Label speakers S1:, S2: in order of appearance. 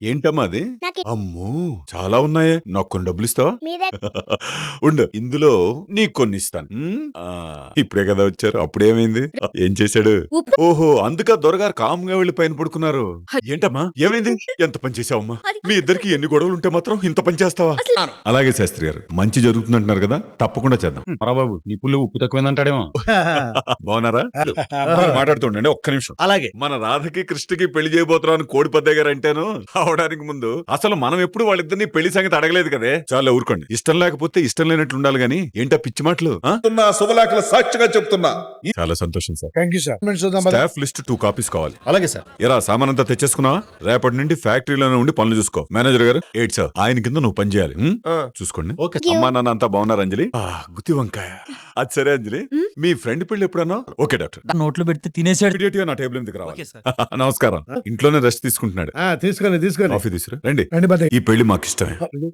S1: ఏంటమ్మా అది
S2: నాకు
S1: అమ్మో చాలా ఉన్నాయే నాకు కొన్ని డబ్బులు ఇస్తావా
S2: మీరే
S1: ఉండు ఇందులో నీకు కొన్ని ఇస్తాను ఉమ్, ఆ, ఇప్పుడే కదా వచ్చారు అప్పుడేమైంది ఏం చేశాడు
S2: ఉప్పు.
S1: ఓహో అందుక దొరగారు కామ్గా వెళ్ళి పైన పడుకున్నారు ఏంటమ్మా ఏమైంది ఎంత పని చేసావమ్మా మీ ఇద్దరికి ఎన్ని గొడవలు ఉంటే మాత్రం ఇంత పని చేస్తావా అలాగే శాస్త్రి గారు మంచి జరుగుతుందంటున్నారు కదా తప్పకుండా చేద్దాం
S3: బాబు నీ పుల్లు ఉప్పు తక్కువైందంటాడేమో
S1: బాగున్నారా మాట్లాడుతుండండి ఒక్క నిమిషం
S4: అలాగే
S1: మన రాధకి కృష్ణకి పెళ్లి చేయబోతున్నాను అని కోడి పద్దయ్య గారు అంటేను అవడానికి ముందు అసలు మనం ఎప్పుడు వాళ్ళిద్దరిని పెళ్లి సంగతి అడగలేదు కదే చాలా ఊరుకోండి ఇష్టం లేకపోతే ఇష్టం లేనట్లు ఉండాలి గానీ ఏంటా పిచ్చి మాటలు ఆ?
S5: చెప్తున్నా శుభలేఖల సాక్షిగా చెప్తున్నా
S1: చాలా సంతోషం సార్
S4: థ్యాంక్ యూ సార్ చూద్దాం పద.
S1: స్టాఫ్ లిస్ట్ టూ కాపీస్ కావాలి
S4: అలాగే సార్
S1: ఎరా సామాన్ అంతా తెచ్చేసుకున్నావా రేపటి నుండి ఫ్యాక్టరీలోనే ఉండి పనులు చూసుకో మేనేజర్ గారు ఎయిట్ సార్ ఆయన కింద నువ్వు పని చేయాలి ఉం? చూసుకోండి
S4: ఓకే
S1: అమ్మా నాన్న అంతా బాగున్నారు అంజలి ఆ, గుత్తి వంకాయ అది సరే అంజలి మీ ఫ్రెండ్ పెళ్లి ఎప్పుడన్నా ఓకే డాక్టర్
S6: నోట్లో పెడితే తినేసాడు
S1: ఇమీడియట్ గా నా టేబుల్ ఎందుకు రావాలి
S6: ఓకే సార్.
S1: నమస్కారం ఇంట్లోనే రెస్ట్ తీసుకుంటున్నాడు
S4: ఆ, తీసుకోండి తీసుకోండి
S1: కాఫీ తీసుకురా రండి
S4: రండి బద్దయ్య
S1: ఈ పెళ్లి మాకు ఇష్టమే